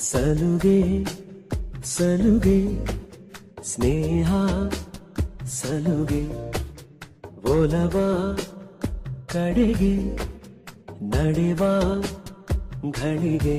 ಸಲುಗೆ ಸಲುಗೆ ಸ್ನೇಹ ಸಲುಗೆ ಒಲವ ಕಡೆಗೆ ನಡೆವ ಘಳಿಗೆ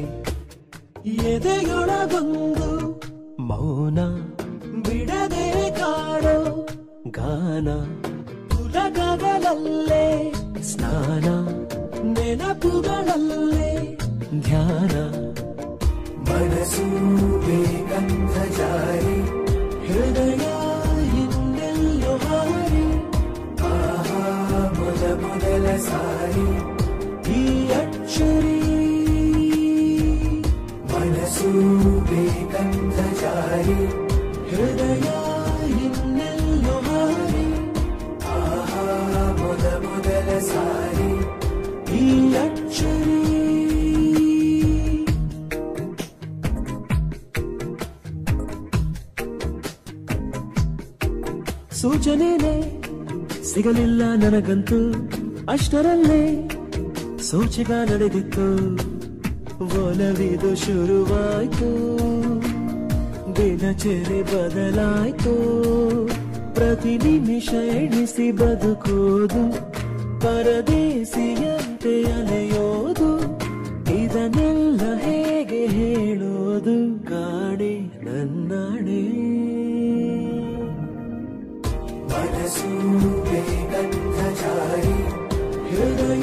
ಎದೆಯೊಳಗೊಂದು ಮೌನ ಬಿಡದೆ ಕಾಡೋ ಗಾನ ಪುಲಗಗಳಲ್ಲೇ ಸ್ನಾನ ನೆನಪುಗಳಲ್ಲೇ ಧ್ಯಾನ ಮನಸ್ಸು ಬೇಗಂತ ಜಾರಿ ಹೃದಯ ಹಿಂದೆಲ್ಲೋ ಹಾರಿ ಆಹಾ ಮೊದ ಮೊದಲ ಸಾರಿ ಈ ಅಕ್ಷರಿ ಮನಸ್ಸು ಬೇಗಂತ ಜಾರಿ ಹೃದಯ ಇನ್ನೆಲ್ಲೋ ಹಾರಿ ಆಹಾ ಮೊದ ಮೊದಲ ಸಾರಿ ಈ ಅಕ್ಷರಿ ಸೂಚನೆನೇ ಸಿಗಲಿಲ್ಲ ನನಗಂತೂ ಅಷ್ಟರಲ್ಲೇ ಸೂಚಕ ನಡೆದಿತ್ತು ಒಲವಿದು ಶುರುವಾಯ್ತು ದಿನಚರಿ ಬದಲಾಯ್ತು ಪ್ರತಿ ನಿಮಿಷ ಎಣಿಸಿ ಬದುಕೋದು ಪರದೇಸಿಯಂತೆ ಅಲೆಯೋದು ಇದನ್ನೆಲ್ಲ ಹೇಗೆ ಹೇಳೋದು ಕಾಣೆ ನನ್ನಾಣೆ ಮನಸ್ಸು ಬೇಗಂತ ಜಾರಿ ಹೃದಯ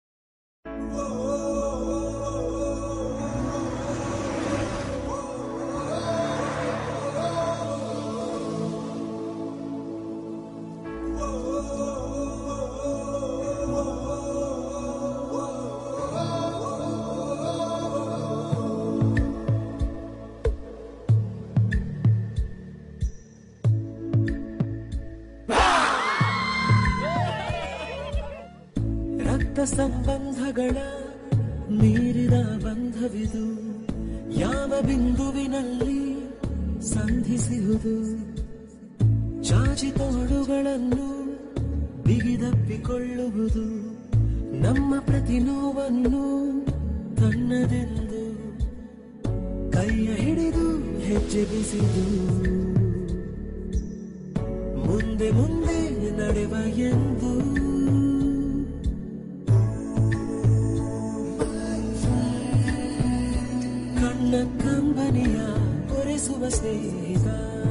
ರಕ್ತ ಸಂಬಂಧಗಳ ಮೀರಿದ ಬಂಧವಿದು ಯಾವ ಬಿಂದುವಿನಲ್ಲಿ ಸಂಧಿಸುವುದು ಚಾಚಿ ತೋಳುಗಳನ್ನು ಬಿಗಿದಪ್ಪಿಕೊಳ್ಳುವುದು ನಮ್ಮ ಪ್ರತಿ ನೋವನ್ನು ತನ್ನದೆಂದು ಕೈಯ ಹಿಡಿದು ಹೆಜ್ಜೆ ಬಿಸಿದು ಮುಂದೆ ಮುಂದೆ ನಡೆವ ಎಂದು ಕಣ್ಣ ಕಂಬನಿಯ ಒರೆಸುವ ಸ್ನೇಹಿತ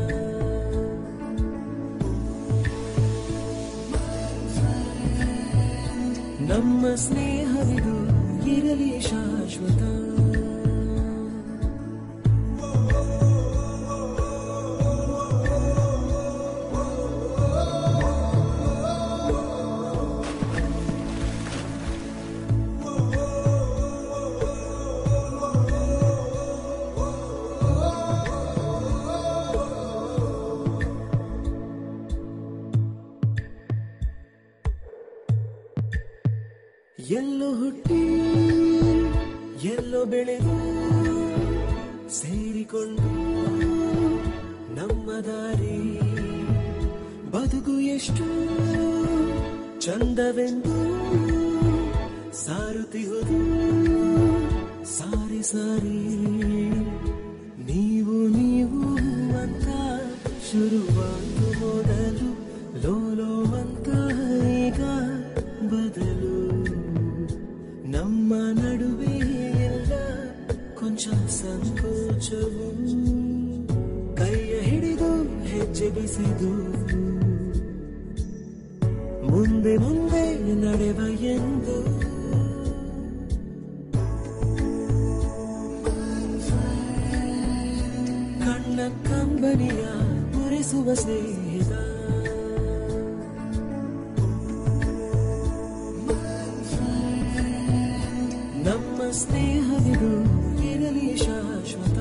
ನಮ್ಮ ಸ್ನೇಹವಿದು ಇರಲಿ ಶಾಶ್ವತ ಎಲ್ಲೋ ಹುಟ್ಟಿ ಎಲ್ಲೋ ಬೆಳೆದು ಸೇರಿಕೊಂಡು ನಮ್ಮ ದಾರಿ ಬದುಕು ಎಷ್ಟು ಚಂದವೆಂದು ಸಾರುತ್ತಿಹುದು ಸಾರಿ ಸಾರಿ ನೀವು ನೀವು ಅಂತ ಶುರುವಾತು ಮೊದಲು ಲೋಲೋ ಅಂತ ಈಗ ಬದಲು ನಮ್ಮ ನಡುವೆ ಎಲ್ಲ ಕೊಂಚ ಸಂಕೋಚವು ಕೈಯ ಹಿಡಿದು ಹೆಜ್ಜೆ ಬಿಸಿದು ಮುಂದೆ ಮುಂದೆ ನಡೆವ ಎಂದು ಕಣ್ಣ ಕಂಬನಿಯ ಮುರಿಸುವ ಸ್ನೇಹಿತ ನಮ್ಮ ಸ್ನೇಹವಿದು ಇರಲಿ ಶಾಶ್ವತ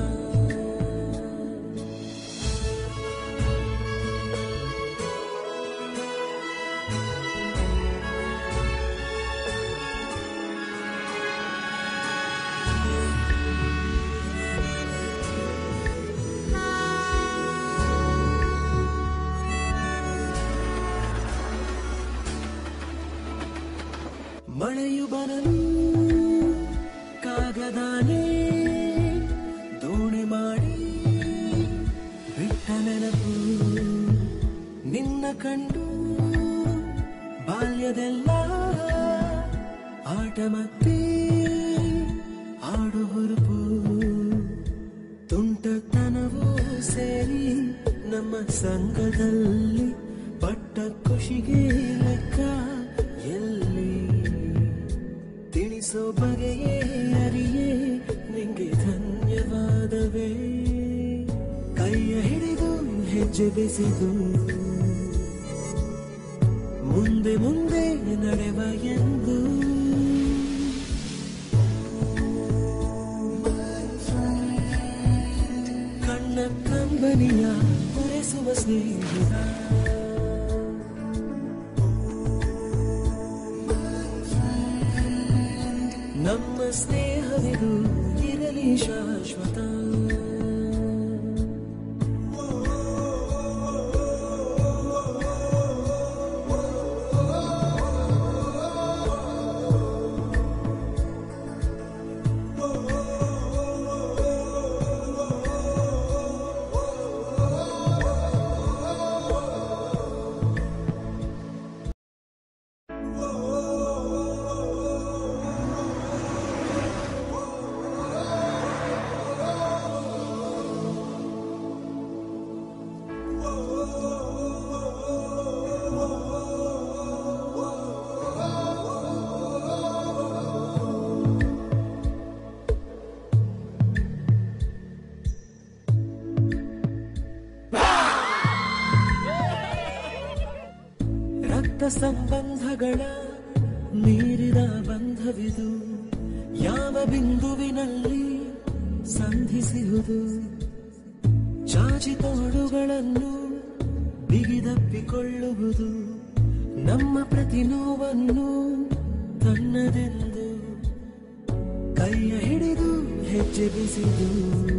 ಮಳೆಯು ಬರಲು ಕಾಗದಾನೆ ದೋಣಿ ನಮ್ಮ ಸಂಘದಲ್ಲಿ ಪಟ್ಟ ಖುಷಿಗೆ ಲೆಕ್ಕ ಎಲ್ಲಿ ತಿಳಿಸೋ ಬಗೆಯೇ ಅರಿಯೇ ನಿಂಗೆ ಧನ್ಯವಾದವೇ ಕೈಯ ಹಿಡಿದು ಹೆಜ್ಜೆ ಬೆಸೆದು ಮುಂದೆ ಮುಂದೆ ನಡೆವ ಎಂದು ಕಣ್ಣ ಕಂಬನಿಯ ಹೊರೆಸುವ ಸ್ನೇಹಿತ ನಮ್ಮ ಸ್ನೇಹವಿದು ಇರಲಿ ಶಾಶ್ವತ ರಕ್ತ ಸಂಬಂಧಗಳ ಮೀರಿದ ಬಂಧವಿದು ಯಾವ ಬಿಂದುವಿನಲ್ಲಿ ಸಂಧಿಸುವುದು ಚಾಚಿ ತೋಳುಗಳನ್ನು ಬಿಗಿದಪ್ಪಿಕೊಳ್ಳುವುದು ನಮ್ಮ ಪ್ರತಿ ನೋವನ್ನು ತನ್ನದೆಂದು ಕೈಯ ಹಿಡಿದು ಹೆಜ್ಜೆ ಬಿಸಿದು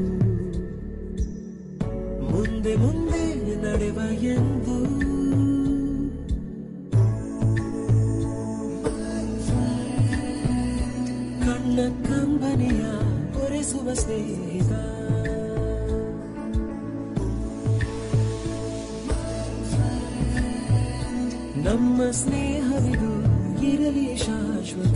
ಮುಂದೆ ಮುಂದೆ ನಡೆವ ಎಂದು ಕಣ್ಣ ಕಂಬನಿಯ ಹೊರೆಸುವ ಸ್ನೇಹಿತ ನಮ್ಮ ಸ್ನೇಹವಿದು ಇರಲಿ ಶಾಶ್ವತ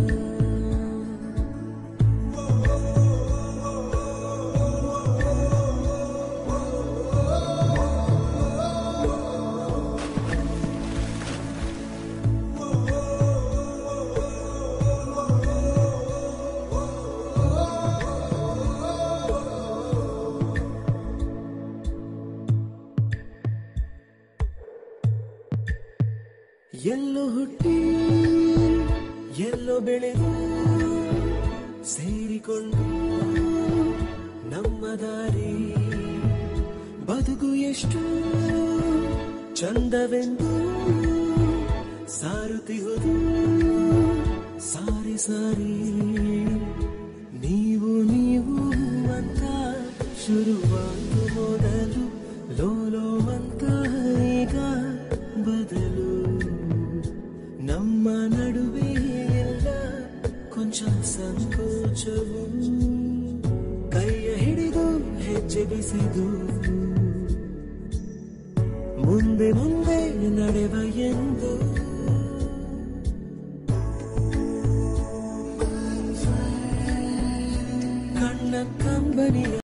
ಎಲ್ಲೋ ಹುಟ್ಟಿ ಎಲ್ಲೋ ಬೆಳೆದು ಸೇರಿಕೊಂಡು ನಮ್ಮ ದಾರಿ ಬದುಕು ಎಷ್ಟು ಚಂದವೆಂದು ಸಾರುತ್ತಿಹುದು ಸಾರಿ ಸಾರಿ ನೀವು ನೀವು ಅಂತ ಶುರುವಾದ ಮೊದಲು ಲೋಲೋ ಅಂತ ಈಗ ಬದಲು ನಮ್ಮ ನಡುವೆ ಎಲ್ಲ ಕೊಂಚ ಸಂಕೋಚವು ಕೈಯ ಹಿಡಿದು ಹೆಜ್ಜೆ ಬಿಸಿದು ಮುಂದೆ ಮುಂದೆ ನಡೆವ ಎಂದು ಕಣ್ಣ ಕಂಬನಿಯ